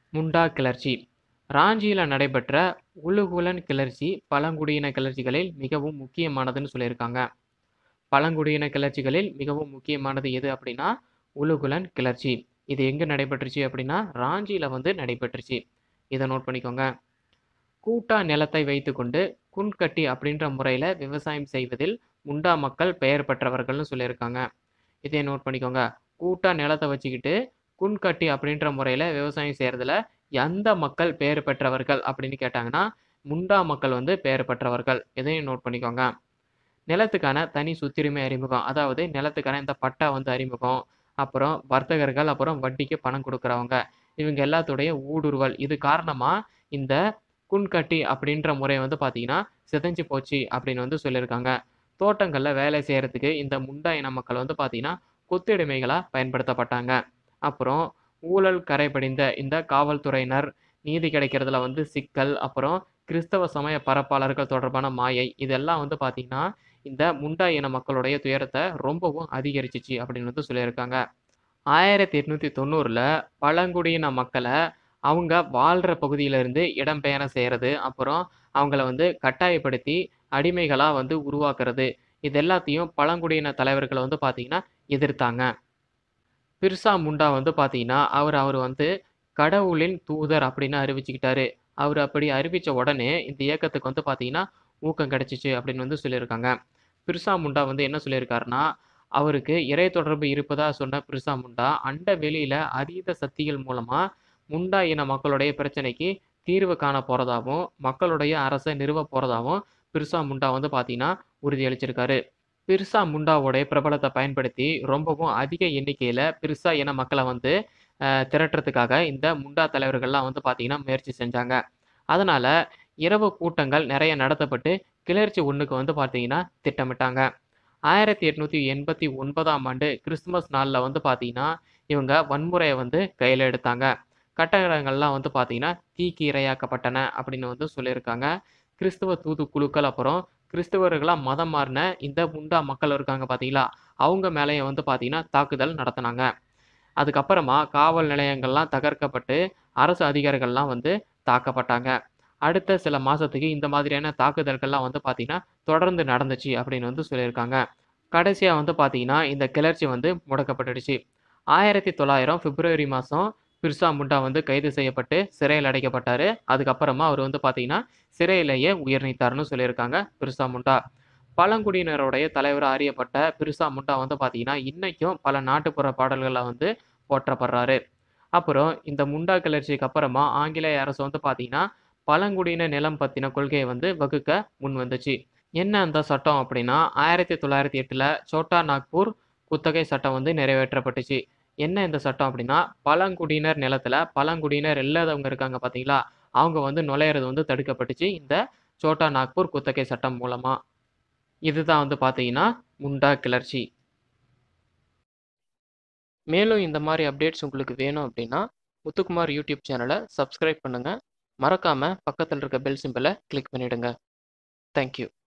முண்டா கிளர்ச்சி ராஞ்சியில் நடைபெற்ற உலுகுலன் கிளர்ச்சி பழங்குடியின கிளர்ச்சிகளில் மிகவும் முக்கியமானதுன்னு சொல்லியிருக்காங்க பழங்குடியின கிளர்ச்சிகளில் மிகவும் முக்கியமானது எது அப்படின்னா உலுகுலன் கிளர்ச்சி இது எங்கே நடைபெற்றுச்சு அப்படின்னா ராஞ்சியில் வந்து நடைபெற்றுச்சு இதை நோட் பண்ணிக்கோங்க கூட்டா நிலத்தை வைத்துக்கொண்டு குன்கட்டி அப்படின்ற முறையில் விவசாயம் செய்வதில் முண்டா மக்கள் பெயர் பெற்றவர்கள்னு சொல்லியிருக்காங்க இதை நோட் பண்ணிக்கோங்க கூட்டா நிலத்தை வச்சுக்கிட்டு குன்கட்டி அப்படின்ற முறையில் விவசாயம் செய்கிறதுல எந்த மக்கள் பெயர் பெற்றவர்கள் அப்படின்னு கேட்டாங்கன்னா முண்டா மக்கள் வந்து பெயர் பெற்றவர்கள் இதையும் நோட் பண்ணிக்கோங்க நிலத்துக்கான தனி சொத்துரிமை அறிமுகம் அதாவது நிலத்துக்கான இந்த பட்டா வந்து அறிமுகம் அப்புறம் வர்த்தகர்கள் அப்புறம் வட்டிக்கு பணம் கொடுக்குறவங்க இவங்க எல்லாத்துடைய ஊடுருவல் இது காரணமாக இந்த குன்கட்டி அப்படின்ற முறை வந்து பார்த்தீங்கன்னா சிதைஞ்சு போச்சு அப்படின்னு வந்து சொல்லியிருக்காங்க தோட்டங்களில் வேலை செய்கிறதுக்கு இந்த முண்டா இன மக்கள் வந்து பார்த்தீங்கன்னா கொத்துடைமைகளாக பயன்படுத்தப்பட்டாங்க அப்புறம் ஊழல் கரைபடிந்த இந்த காவல்துறையினர் நீதி கிடைக்கிறதுல வந்து சிக்கல் அப்புறம் கிறிஸ்தவ சமய பரப்பாளர்கள் தொடர்பான மாயை இதெல்லாம் வந்து பார்த்தீங்கன்னா இந்த முண்டா இன மக்களுடைய துயரத்தை ரொம்பவும் அதிகரிச்சிச்சு அப்படின்னு வந்து சொல்லியிருக்காங்க ஆயிரத்தி எட்நூற்றி தொண்ணூறில் பழங்குடியின மக்களை அவங்க வாழ்கிற பகுதியிலேருந்து இடம்பெயரம் செய்கிறது அப்புறம் அவங்கள வந்து கட்டாயப்படுத்தி அடிமைகளாக வந்து உருவாக்குறது இது எல்லாத்தையும் பழங்குடியின தலைவர்களை வந்து பார்த்திங்கன்னா எதிர்த்தாங்க பிர்சா முண்டா வந்து பார்த்தீங்கன்னா அவர் அவர் வந்து கடவுளின் தூதர் அப்படின்னு அறிவிச்சுக்கிட்டாரு அவர் அப்படி அறிவித்த உடனே இந்த இயக்கத்துக்கு வந்து பார்த்தீங்கன்னா ஊக்கம் கிடைச்சிச்சு அப்படின்னு வந்து சொல்லியிருக்காங்க பிர்சா முண்டா வந்து என்ன சொல்லியிருக்காருன்னா அவருக்கு இறை தொடர்பு இருப்பதா சொன்ன பிர்சா முண்டா அண்ட வெளியில அதீத சக்திகள் மூலமா முண்டா இன மக்களுடைய பிரச்சனைக்கு தீர்வு காண போறதாகவும் மக்களுடைய அரசை நிறுவ போறதாகவும் பிர்சா முண்டா வந்து பார்த்தீங்கன்னா உறுதியளிச்சிருக்காரு பிர்சா முண்டாவோடைய பிரபலத்தை பயன்படுத்தி ரொம்பவும் அதிக எண்ணிக்கையில் பிர்சா இன மக்களை வந்து திரட்டுறதுக்காக இந்த முண்டா தலைவர்கள்லாம் வந்து பார்த்தீங்கன்னா முயற்சி செஞ்சாங்க அதனால் இரவு கூட்டங்கள் நிறைய நடத்தப்பட்டு கிளர்ச்சி ஒன்றுக்கு வந்து பார்த்தீங்கன்னா திட்டமிட்டாங்க ஆயிரத்தி எட்நூற்றி எண்பத்தி ஒன்பதாம் ஆண்டு கிறிஸ்துமஸ் நாளில் வந்து பார்த்தீங்கன்னா இவங்க வன்முறையை வந்து கையில் எடுத்தாங்க கட்டடங்கள்லாம் வந்து பார்த்தீங்கன்னா தீக்கு இரையாக்கப்பட்டன அப்படின்னு வந்து சொல்லியிருக்காங்க கிறிஸ்துவ தூது குழுக்கள் அப்புறம் கிறிஸ்தவர்களாக மதம் மாறின இந்த முண்டா மக்கள் இருக்காங்க பார்த்தீங்களா அவங்க மேலேயே வந்து பார்த்தீங்கன்னா தாக்குதல் நடத்தினாங்க அதுக்கப்புறமா காவல் நிலையங்கள்லாம் தகர்க்கப்பட்டு அரசு அதிகாரிகள்லாம் வந்து தாக்கப்பட்டாங்க அடுத்த சில மாதத்துக்கு இந்த மாதிரியான தாக்குதல்கள்லாம் வந்து பார்த்திங்கன்னா தொடர்ந்து நடந்துச்சு அப்படின்னு வந்து சொல்லியிருக்காங்க கடைசியாக வந்து பார்த்திங்கன்னா இந்த கிளர்ச்சி வந்து முடக்கப்பட்டுடுச்சு ஆயிரத்தி தொள்ளாயிரம் பிப்ரவரி மாதம் பிர்சா முண்டா வந்து கைது செய்யப்பட்டு சிறையில் அடைக்கப்பட்டார் அதுக்கப்புறமா அவர் வந்து பார்த்திங்கன்னா சிறையிலேயே உயிர் நீத்தார்னு சொல்லியிருக்காங்க பிர்சா முண்டா பழங்குடியினருடைய தலைவராக அறியப்பட்ட பிர்சா முண்டா வந்து பார்த்திங்கன்னா இன்றைக்கும் பல நாட்டுப்புற பாடல்களில் வந்து போற்றப்படுறாரு அப்புறம் இந்த முண்டா கிளர்ச்சிக்கு அப்புறமா ஆங்கிலேய அரசு வந்து பார்த்திங்கன்னா பழங்குடியின நிலம் பற்றின கொள்கையை வந்து வகுக்க முன் வந்துச்சு என்ன அந்த சட்டம் அப்படின்னா ஆயிரத்தி தொள்ளாயிரத்தி எட்டில் சோட்டா நாக்பூர் குத்தகை சட்டம் வந்து நிறைவேற்றப்பட்டுச்சு என்ன இந்த சட்டம் அப்படின்னா பழங்குடியினர் நிலத்தில் பழங்குடியினர் இல்லாதவங்க இருக்காங்க பார்த்தீங்களா அவங்க வந்து நுழையிறது வந்து தடுக்கப்பட்டுச்சு இந்த சோட்டா நாக்பூர் குத்தகை சட்டம் மூலமாக இதுதான் வந்து பார்த்தீங்கன்னா முண்டா கிளர்ச்சி மேலும் இந்த மாதிரி அப்டேட்ஸ் உங்களுக்கு வேணும் அப்படின்னா முத்துக்குமார் யூடியூப் சேனலை சப்ஸ்கிரைப் பண்ணுங்கள் மறக்காமல் பக்கத்தில் இருக்க பெல் சிம்பிளை கிளிக் பண்ணிவிடுங்க தேங்க்யூ